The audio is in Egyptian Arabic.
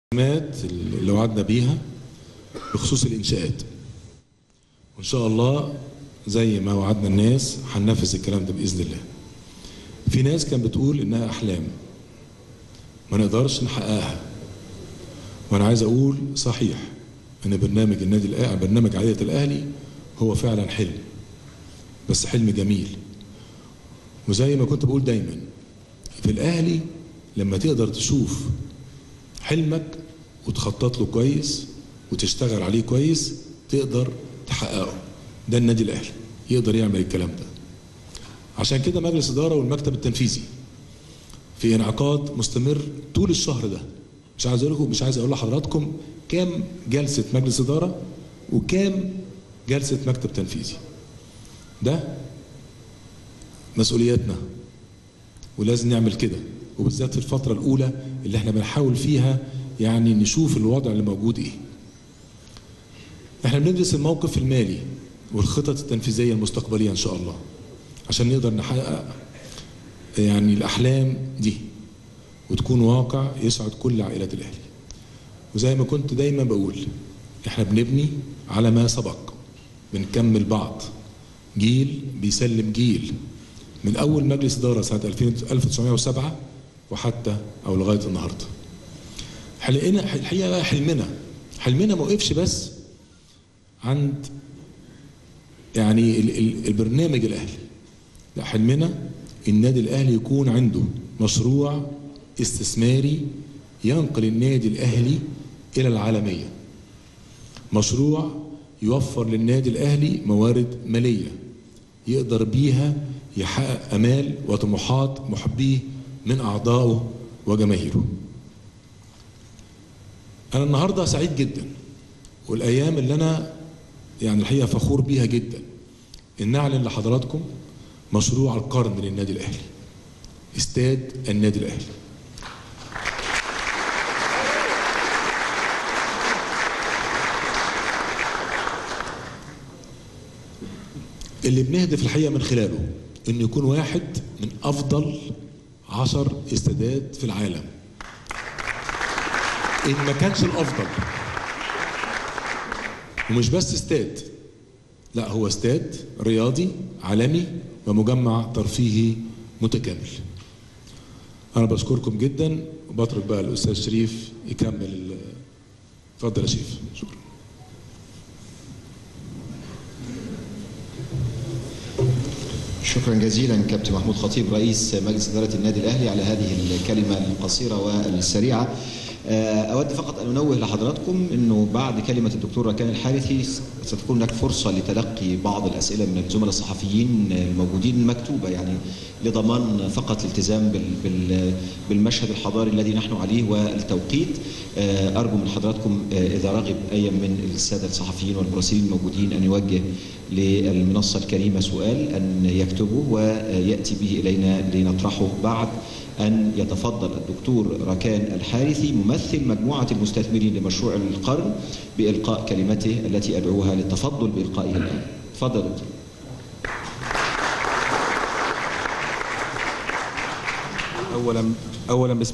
الخدمات اللي وعدنا بيها بخصوص الانشاءات وان شاء الله زي ما وعدنا الناس هننفذ الكلام ده باذن الله في ناس كانت بتقول انها احلام ما نقدرش نحققها وانا عايز اقول صحيح ان برنامج النادي الاهلي برنامج عائله الاهلي هو فعلا حلم بس حلم جميل وزي ما كنت بقول دايما في الاهلي لما تقدر تشوف حلمك وتخطط له كويس وتشتغل عليه كويس تقدر تحققه ده النادي الاهلي يقدر يعمل الكلام ده عشان كده مجلس اداره والمكتب التنفيذي في انعقاد مستمر طول الشهر ده مش عايز اقول لكم مش عايز اقول لحضراتكم كام جلسه مجلس اداره وكام جلسه مكتب تنفيذي ده مسؤولياتنا ولازم نعمل كده وبالذات في الفترة الأولى اللي احنا بنحاول فيها يعني نشوف الوضع اللي موجود ايه. احنا بندرس الموقف المالي والخطط التنفيذية المستقبلية إن شاء الله عشان نقدر نحقق يعني الأحلام دي وتكون واقع يسعد كل عائلات الأهلي. وزي ما كنت دايما بقول احنا بنبني على ما سبق بنكمل بعض جيل بيسلم جيل من أول مجلس إدارة سنة 1907 وحتى او لغايه النهارده. حلقنا الحقيقه بقى حلمنا حلمنا ما وقفش بس عند يعني ال ال البرنامج الاهلي. لا حلمنا النادي الاهلي يكون عنده مشروع استثماري ينقل النادي الاهلي الى العالميه. مشروع يوفر للنادي الاهلي موارد ماليه يقدر بيها يحقق امال وطموحات محبيه من أعضائه وجماهيره أنا النهاردة سعيد جدا والأيام اللي أنا يعني الحقيقة فخور بيها جدا إن أعلن لحضراتكم مشروع القرن للنادي الأهلي استاد النادي الأهلي اللي بنهدف الحقيقة من خلاله إنه يكون واحد من أفضل عشر استادات في العالم إن ما كانش الأفضل ومش بس استاد لا هو استاد رياضي عالمي ومجمع ترفيهي متكامل أنا بشكركم جدا وبترك بقى الأستاذ شريف يكمل اتفضل يا شريف شكرا شكرا جزيلا كابتن محمود خطيب رئيس مجلس إدارة النادي الأهلي على هذه الكلمة القصيرة والسريعة أود فقط أن أنوه لحضراتكم أنه بعد كلمة الدكتور ركان الحارثي ستكون هناك فرصة لتلقي بعض الأسئلة من الزملاء الصحفيين الموجودين مكتوبة يعني لضمان فقط الالتزام بالمشهد الحضاري الذي نحن عليه والتوقيت أرجو من حضراتكم إذا رغب أي من السادة الصحفيين والمراسلين الموجودين أن يوجه للمنصة الكريمة سؤال أن يكتبه ويأتي به إلينا لنطرحه بعد أن يتفضل الدكتور ركان الحارثي ممثل مجموعة المستثمرين لمشروع القرن بإلقاء كلمته التي أدعوها للتفضل بإلقائها الآن تفضل دكتور اولا اولا بسم